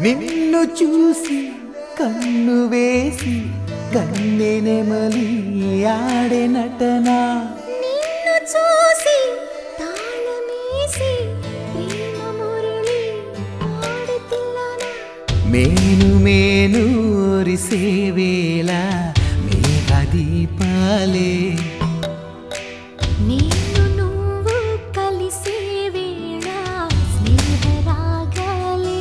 నిన్ను చూసి కన్ను వేసి కన్నెనెమలి ఆడే నటనా నిన్ను చూసి తాళమేసి ప్రేమ మురళి పాడుతున్నానా మేను మేను ఒరిసే వేళ మేఘ దీపాలే నేను నువ్వు కలిసే వేళ స్నేహరాగాలే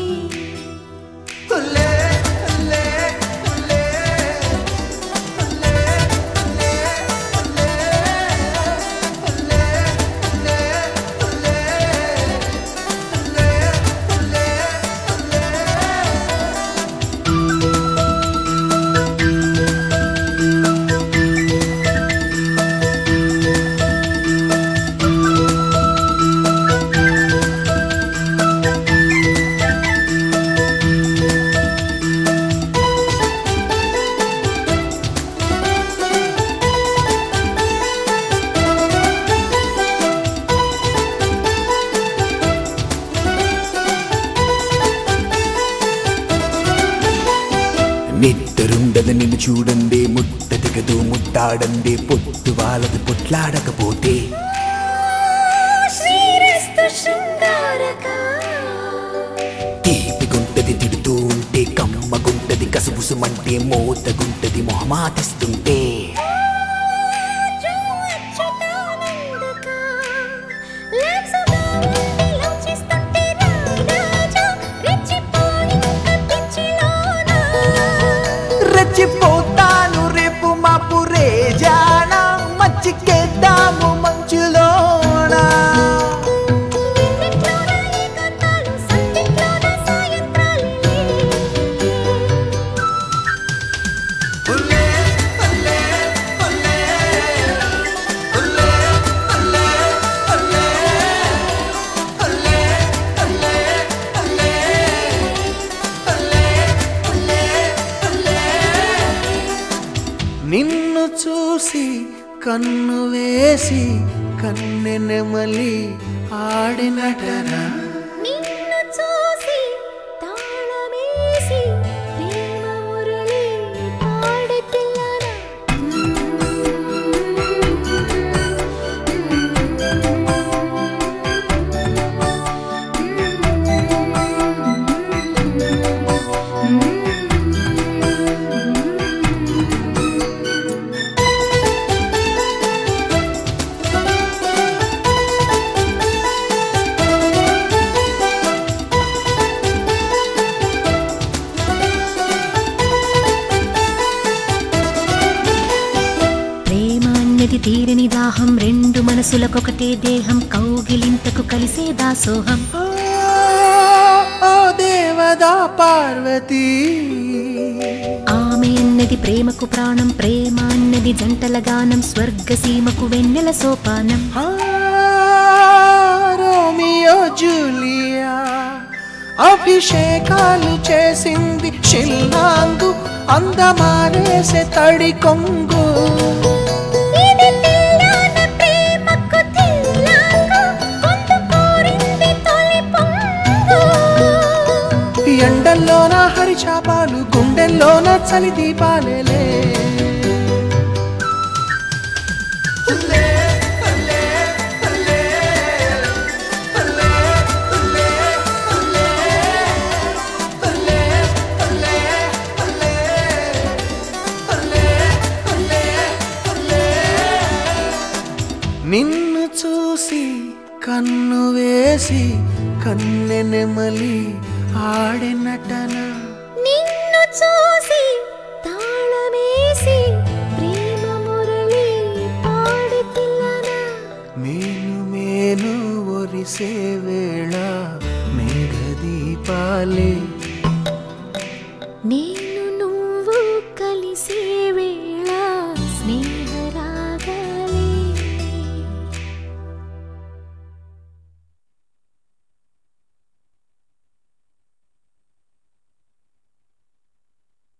నిద్దరుండదు నిన్ను చూడండి ముట్ట దిగదు ముట్టాడండి పొట్టు వాళ్ళది పొట్లాడకపోతే శ్రీరస్తు శృంగారక తీపి గుంటది తిడుతూ ఉంటే కమ్మగుంటది కసుబుసుమంటే మోతగుంటది మొహమాటిస్తుంటే అచ్యుతానందక లాప్సుగా లోచిస్తుంటే రాజా రెచ్చిపోయింక పిచ్చిలోనా రెచ్చిపోతాను రేపు మాపు రేజాన మచ్చికేద్దాము మంచులోనా నిన్నట్లోన ఏకాంతాలు సంధిట్లోన సాయంత్రాలే నిన్ను చూసి కన్ను వేసి కన్నెనెమలి ఆడినటనా నిన్ను చూసి తాళమేసి ప్రేమ మురళి పాడుతున్నానా ప్రేమ అన్నది తీరని దాహం రెండు మనసులకొకటే దేహం కౌగిలింతకు కలిసే దాసోహం ఆ, ఓ దేవదా పార్వతీ ఆమె అన్నది ప్రేమకు ప్రాణం ప్రేమ అన్నది జంటల గానం స్వర్గసీమకు వెన్నెల సోపానం ఆ, రోమియో జూలియా అభిషేకాలు చేసింది షిల్లాంగు అందమారేసే తడి కొంగు ఇది తెల్లాన ప్రేమకు తెల్లాంగు, గొంతు కోరింది తొలి పొంగు. ఎండల్లోన హరిచాపాలు గుండెల్లోన చలి దీపాలేలే నిన్ను చూసి కన్ను వేసి కన్నెనెమలి ఆడినటన నిన్ను చూసి తాళమేసి ప్రేమ మురళి పాడుతున్నానా మేను మేను ఒరిసే వేళ మేఘ దీపాలే నేను